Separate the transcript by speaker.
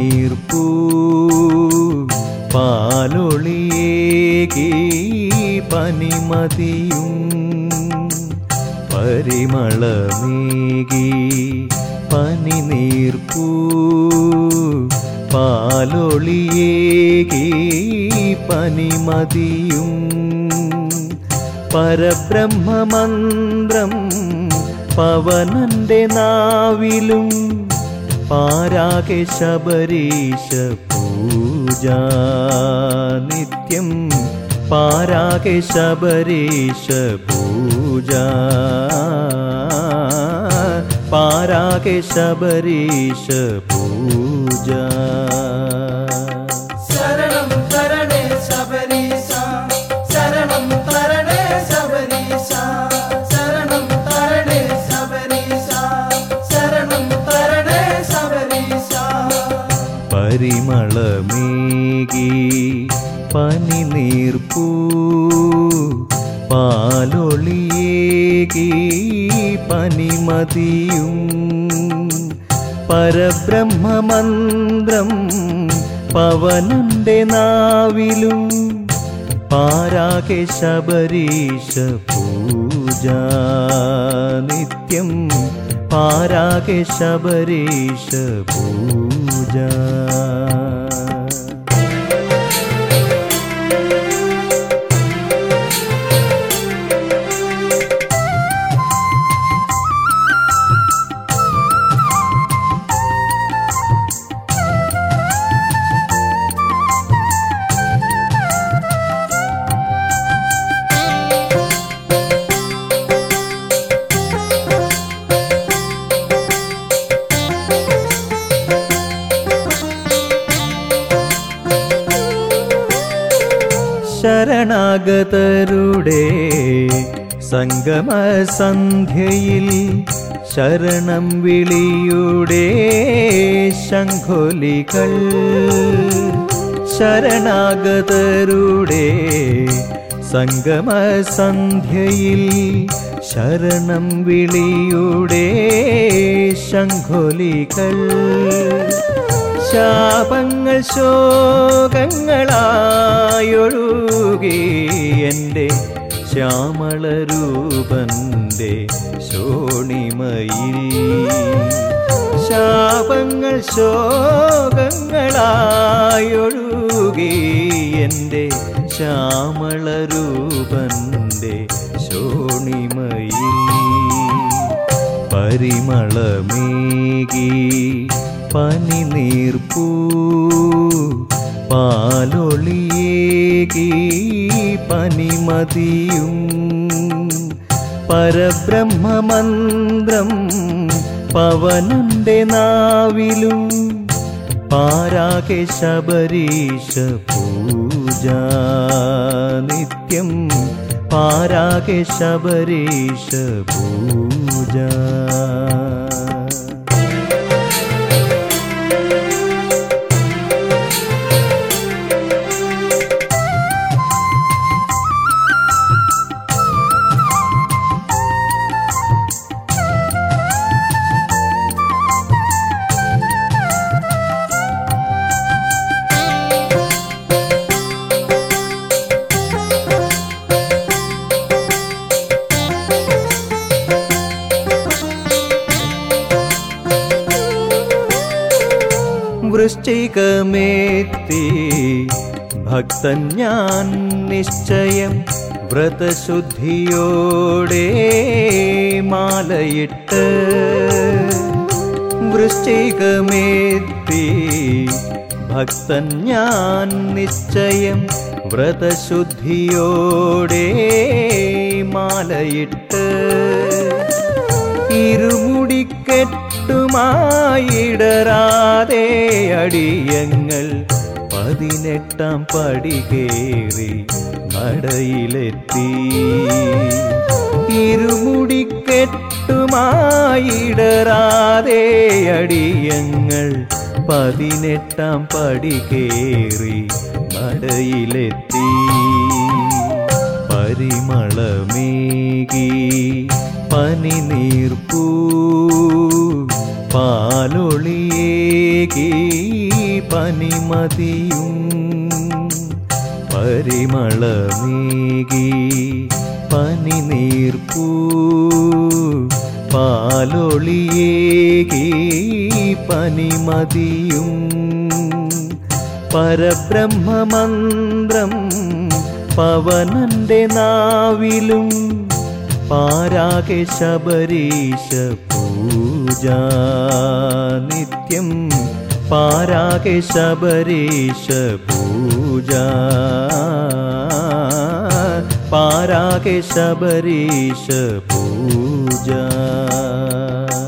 Speaker 1: നീർപ്പൂ പാലൊളിയേകി പനിമതിയും പരിമളമേകി പനി നീർപ്പൂ പാലൊളിയേകി പനിമതിയും പരബ്രഹ്മമന്ത്രം പവനന്റെ നാവിലും പാരാകെ ശബരീശ പൂജ നിത്യം പാരാകെ ശബരീശ പൂജ പാരാകെ ശബരീശ പൂജ
Speaker 2: ശരണം തരണേ ശബരീശ ശരണം തരണേ ശബരീശ ശരണം തരണേ ശബരീശ ശരണം തരണേ ശബരീശ
Speaker 1: പരിമളമേകി പനി നീർപ്പൂ പാലൊളിയേകി പനിമതിയും പരബ്രഹ്മമന്ത്രം പവനന്റെ നാവിലും പാരാകെ ശബരീശ പൂജ നിത്യം പാരാകെ ശബരീശ പൂജ ശരണാഗതരുടെ സംഗമസന്ധ്യയിൽ ശരണം വിളിയുടെ ശംഖൊലികൾ ശരണാഗതരുടെ സംഗമസന്ധ്യയിൽ ശരണം വിളിയുടെ ശംഖൊലികൾ ശാപങ്ങൾ ശോകങ്ങളായൊഴുകി എൻ്റെ ശ്യാമളരൂപൻ്റെ ശോണിമയിൽ ശാപങ്ങൾ ശോകങ്ങളായൊഴുകി എൻ്റെ ശ്യാമളരൂപൻ്റെ ശോണിമയിൽ പരിമളമേകി പനി നീർപ്പൂ പാലൊളിയേകി പനിമതിയും പരബ്രഹ്മമന്ത്രം പവനന്റെ നാവിലും പാരാകെ ശബരീശ പൂജ നിത്യം പാരാകെ ശബരീശ പൂജ വൃശ്ചികമേത്തി ഭക്തൻ ഞാൻ നിശ്ചയം വ്രതശുദ്ധിയോടെ മാലയിട്ട് വൃശ്ചികമേത്തി ഭക്തൻ ഞാൻ നിശ്ചയം വ്രതശുദ്ധിയോടെ മാലയിട്ട് ഇരുമുടിക്കെട്ടുമായിടരാതെ അടിയങ്ങൾ പതിനെട്ടാം പടി കേറി നടയിലെത്തി ഇരുമുടിക്കെട്ടുമായിടരാതെ അടിയങ്ങൾ പതിനെട്ടാം പടി കേറി നടയിലെത്തി പരിമളമേകി പനി നീർപ്പൂ പാലൊളിയേകി പനിമതിയും പരിമളമേകി പനിനീർപ്പൂ പാലൊളിയേകി പനിമതിയും പരബ്രഹ്മമന്ത്രം പവനന്റെ നാവിലും പാരാകെ ശബരീശ പൂജ നിത്യം പാരാകെ ശബരീശ പൂജ പാരാകെ ശബരീശ പൂജ